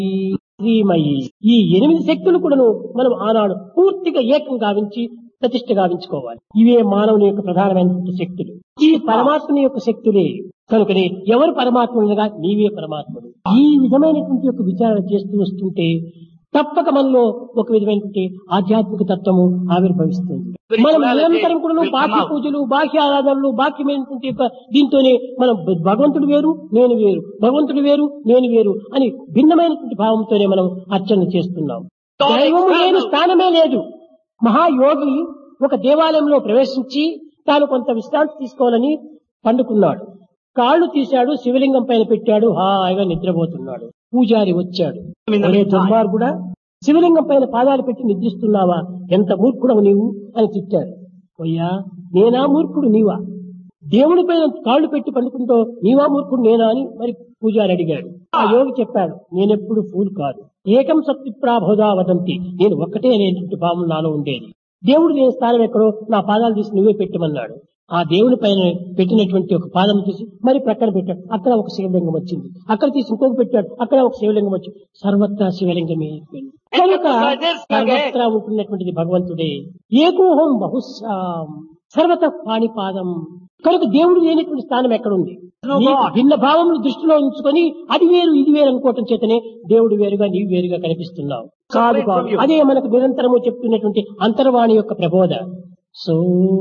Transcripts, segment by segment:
శ్రీమయి ఈ ఎనిమిది శక్తులు కూడాను మనం ఆనాడు పూర్తిగా ఏకం గావించి ప్రతిష్ట గావించుకోవాలి ఇవే మానవుని యొక్క ప్రధానమైనటువంటి శక్తులు ఈ పరమాత్మని యొక్క శక్తులే కనుకనే ఎవరు పరమాత్ములుగా నీవే పరమాత్ముడు ఈ విధమైనటువంటి యొక్క విచారణ చేస్తూ వస్తుంటే తప్పక మనలో ఒక విధమైనటువంటి ఆధ్యాత్మిక తత్వము ఆవిర్భవిస్తుంది మనం నిరంతరం కూడా బాహ్య పూజలు బాహ్య ఆరాధనలు బాహ్యమైనటువంటి యొక్క దీంతోనే మనం భగవంతుడు వేరు నేను వేరు భగవంతుడు వేరు నేను వేరు అని భిన్నమైనటువంటి భావంతోనే మనం అర్చన చేస్తున్నాం దైవము లేని స్థానమే లేదు మహాయోగి ఒక దేవాలయంలో ప్రవేశించి తాను కొంత విశ్రాంతి తీసుకోవాలని పండుకున్నాడు కాళ్ళు తీశాడు శివలింగం పైన పెట్టాడు హాయిగా నిద్రపోతున్నాడు పూజారి వచ్చాడు ఒరే దుర్మార్గుడా శివలింగం పైన పాదాలు పెట్టి నిద్రిస్తున్నావా ఎంత మూర్ఖుడవు నీవు అని తిట్టాడు అయ్యా నేనా మూర్ఖుడు నీవా దేవుడి పైన కాళ్ళు పెట్టి పండుకుంటూ నీవా మూర్ఖుడు నేనా అని మరి పూజారి అడిగాడు ఆ యోగి చెప్పాడు నేనెప్పుడు ఫూల్ కాదు ఏకం సత్యప్రాభోదా వదంతి నేను ఒక్కటే అనేటువంటి భావం నాలో ఉండేది దేవుడు లేని స్థానం ఎక్కడో నా పాదాలు తీసి నువ్వే పెట్టమన్నాడు ఆ దేవుని పైన పెట్టినటువంటి ఒక పాదం తీసి మరి ప్రక్కన పెట్టాడు అక్కడ ఒక శివలింగం వచ్చింది అక్కడ తీసి ఇంకొక పెట్టాడు అక్కడ ఒక శివలింగం వచ్చింది సర్వత్రా శివలింగమే అయిపోయింది. కనుక సర్వత్రా ఉంటున్నటువంటిది భగవంతుడే ఏకోహం బహుశాం సర్వత పాణిపాదం కనుక దేవుడు లేనటువంటి స్థానం ఎక్కడుంది నీకు భిన్న భావములు దృష్టిలో ఉంచుకొని అది వేరు ఇది వేరు అనుకోవటం చేతనే దేవుడు వేరుగా నీవు వేరుగా కనిపిస్తున్నావు కాదు కాదు అదే మనకు నిరంతరము చెప్తున్నటువంటి అంతర్వాణి యొక్క ప్రబోధ సో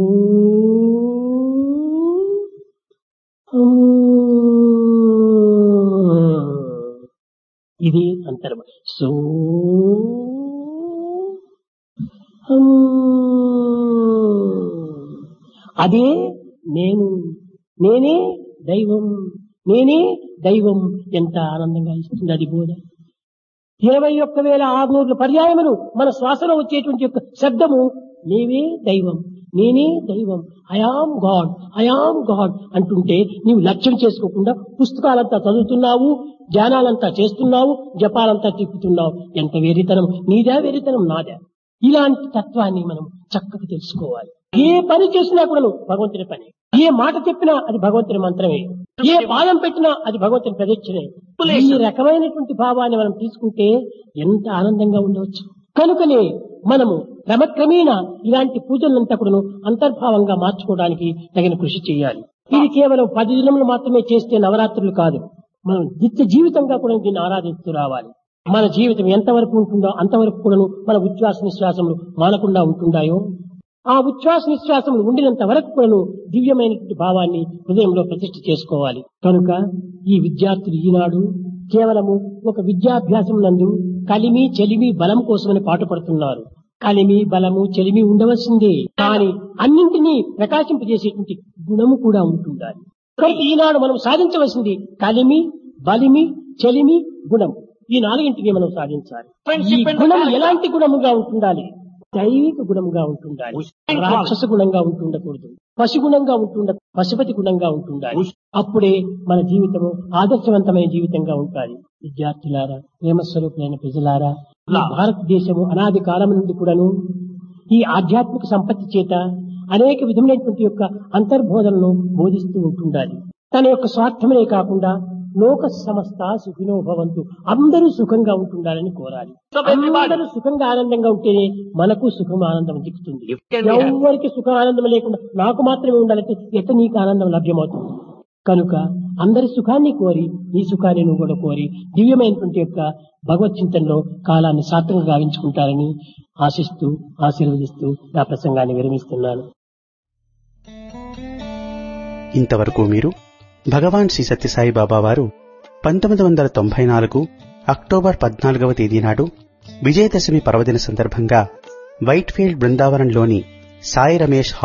ఇది అంతర్వాణి సో అదే నేను నేనే దైవం నేనే దైవం ఎంత ఆనందంగా ఇస్తుంది అది బోధ ఇరవై ఒక్క వేల ఆరునూరు పర్యాయములు మన శ్వాసలో వచ్చేటువంటి యొక్క శబ్దము నీవే దైవం నేనే దైవం ఐఆమ్ గాడ్ ఐఆమ్ గాడ్ అంటుంటే నీవు లక్ష్యం చేసుకోకుండా పుస్తకాలంతా చదువుతున్నావు ధ్యానాలంతా చేస్తున్నావు జపాలంతా తిప్పుతున్నావు ఎంత వెరితనం నీదా వెరితనం నాదా ఇలాంటి తత్వాన్ని మనం చక్కగా తెలుసుకోవాలి ఏ పని చేసినా కూడా భగవంతుని పని ఏ మాట చెప్పినా అది భగవంతుని మంత్రమే ఏ పాదం పెట్టినా అది భగవంతుని ప్రదక్షిణే ఈ రకమైనటువంటి భావాన్ని మనం తీసుకుంటే ఎంత ఆనందంగా ఉండవచ్చు కనుకనే మనము క్రమక్రమేణా ఇలాంటి పూజలంతా కూడా అంతర్భావంగా మార్చుకోవడానికి తగిన కృషి చేయాలి ఇది కేవలం పది దినములు మాత్రమే చేస్తే నవరాత్రులు కాదు మనం నిత్య జీవితంగా కూడా దీన్ని ఆరాధిస్తూ రావాలి మన జీవితం ఎంతవరకు ఉంటుందో అంతవరకు కూడాను మన ఉచ్ఛ్వాస నిశ్వాసములు మానకుండా ఉంటుండాయో ఆ ఉచ్ఛ్వాస నిశ్వాసములు ఉండినంత వరకు కూడాను దివ్యమైనటువంటి భావాన్ని హృదయంలో ప్రతిష్ఠ చేసుకోవాలి కనుక ఈ విద్యార్థులు ఈనాడు కేవలము ఒక విద్యాభ్యాసం నందు కలిమి చెలిమి బలం కోసమని పాటుపడుతున్నారు కలిమి బలము చెలిమి ఉండవలసిందే కానీ అన్నింటినీ ప్రకాశింపజేసేటువంటి గుణము కూడా ఉంటుండాలి కనుక ఈనాడు మనం సాధించవలసింది కలిమి బలిమి చెలిమి గుణం ఈ నాలుగింటిని మనం సాధించాలి ఈ గుణం ఎలాంటి గుణముగా ఉంటుండాలి దైవిక గుణముగా ఉంటుండాలి రాక్షస గుణంగా ఉంటుండకూడదు పశుగుణంగా ఉంటుండ పశుపతి గుణంగా ఉంటుండాలి అప్పుడే మన జీవితము ఆదర్శవంతమైన జీవితంగా ఉంటుంది విద్యార్థులారా ప్రేమస్వరూపులైన ప్రజలారా ఈ భారతదేశము అనాది కాలం నుండి కూడాను ఈ ఆధ్యాత్మిక సంపత్తి చేత అనేక విధములైనటువంటి యొక్క అంతర్బోధనను బోధిస్తూ ఉంటుండాలి తన యొక్క స్వార్థమనే కాకుండా లోక సమస్త సుఖినో భవంతు అందరూ సుఖంగా ఉంటుండాలని కోరాలి అందరూ సుఖంగా ఆనందంగా ఉంటేనే మనకు సుఖం ఆనందం దిక్కుతుంది ఎవరికి సుఖం ఆనందం లేకుండా నాకు మాత్రమే ఉండాలంటే ఎట్ట నీకు ఆనందం లభ్యమవుతుంది కనుక అందరి సుఖాన్ని కోరి నీ సుఖాన్ని నువ్వు కూడా కోరి దివ్యమైనటువంటి యొక్క భగవత్ చింతనలో కాలాన్ని సార్థకంగా గావించుకుంటారని ఆశిస్తూ ఆశీర్వదిస్తూ నా ప్రసంగాన్ని విరమిస్తున్నాను ఇంతవరకు మీరు భగవాన్ శ్రీ సత్యసాయి బాబా వారు పంతొమ్మిది వందల తొంభై నాలుగు అక్టోబర్ పద్నాలుగవ తేదీ నాడు విజయదశమి పర్వదిన సందర్భంగా వైట్ఫీల్డ్ బృందావనంలోని సాయి రమేష్